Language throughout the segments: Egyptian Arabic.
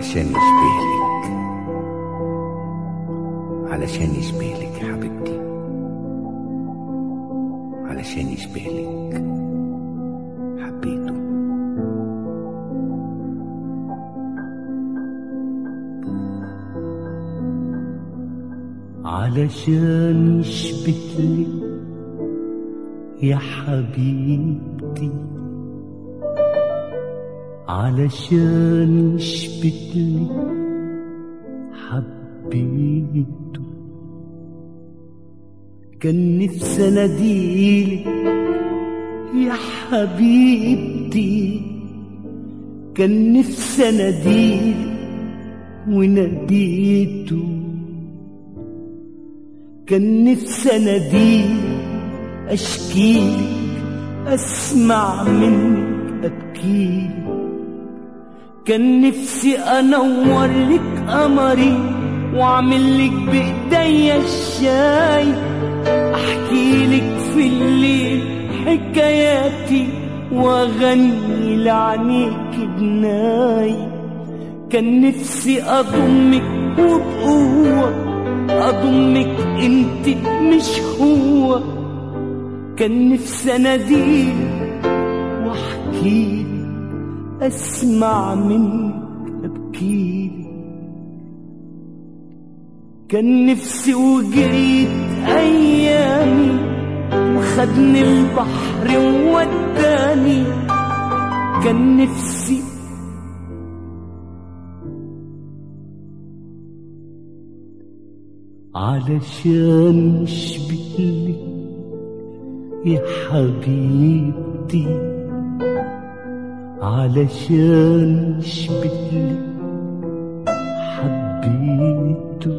علشان يشبهلك علشان يشبهلك يا حبيبتي علشان يشبهلك حبيته علشان يشبهلك يا حبيبتي علشان يشبهلك حبيته كان نفسي اناديلك يا حبيبتي كان نفسي اناديلك وناديته كان نفسي اناديلك اشكيلك اسمع منك ابكيلك كان نفسي انور لك قمري واعمل لك بايديا الشاي احكي لك في الليل حكاياتي واغني لعنيك بناي كان نفسي اضمك وبقوه اضمك انت مش هو كان نفسي اناديلك واحكيلك اسمع منك ابكيلك كان نفسي وجريت ايامي وخدني البحر ووداني كان نفسي علشان اشبهلك يا حبيبتي علشان اشبهلك حبيته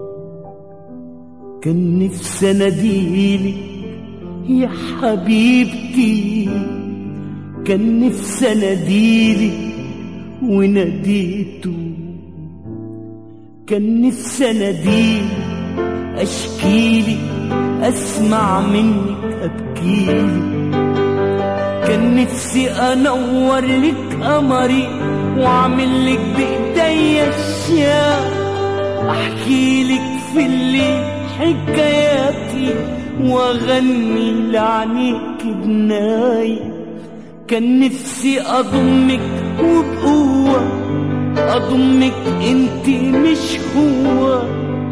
كان نفسي اناديلك يا حبيبتي كان نفسي اناديلك وناديته كان نفسي اناديلك اشكيلك اسمع منك ابكيلك كان نفسي انور لك قمري واعمل لك بايديا اشياء احكي لك في الليل حكاياتي واغني لعنيك بناي كان نفسي اضمك وبقوه اضمك انت مش هو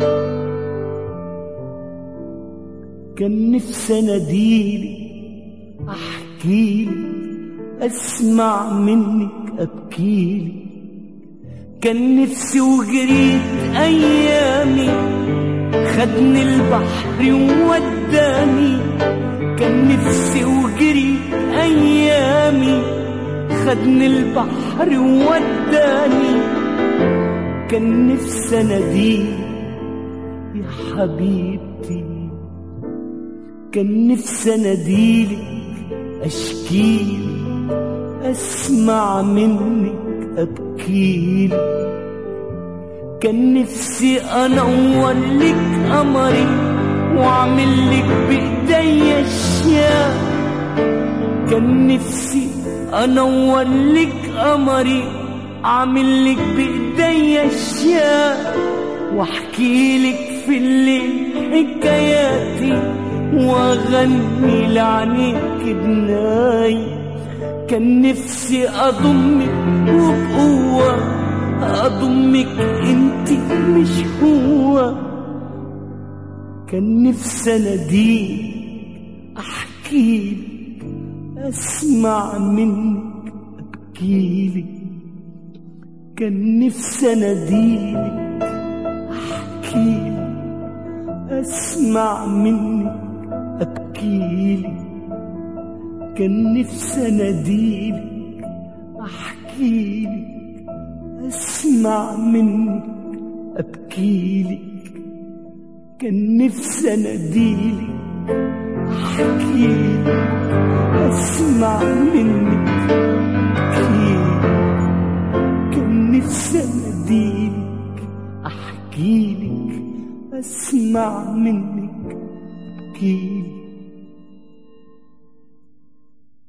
كان نفسي اناديلك احكيلك اسمع منك ابكيلك كان نفسي وجريت ايامي خدني البحر ووداني كان نفسي وجريت ايامي خدني البحر ووداني كان نفسي اناديك يا حبيبتي كان نفسي اناديلك اشكيلك اسمع منك ابكيلك كان نفسي انور لك قمري واعمل لك بايديا اشياء كان نفسي انور لك قمري اعمل لك بايديا اشياء واحكي لك في الليل حكاياتي واغني لعنيك بناي كان نفسي اضمك وبقوه اضمك انت مش هو كان نفسي اناديك احكيلك اسمع منك ابكيلك كان نفسي اناديلك احكيلك اسمع منك ابكيلك كان نفسي اناديلك احكيلك اسمع منك ابكيلك كان نفسي اناديلك احكيلك اسمع منك ابكيلك كان نفسي اناديلك احكيلك اسمع منك ابكيلك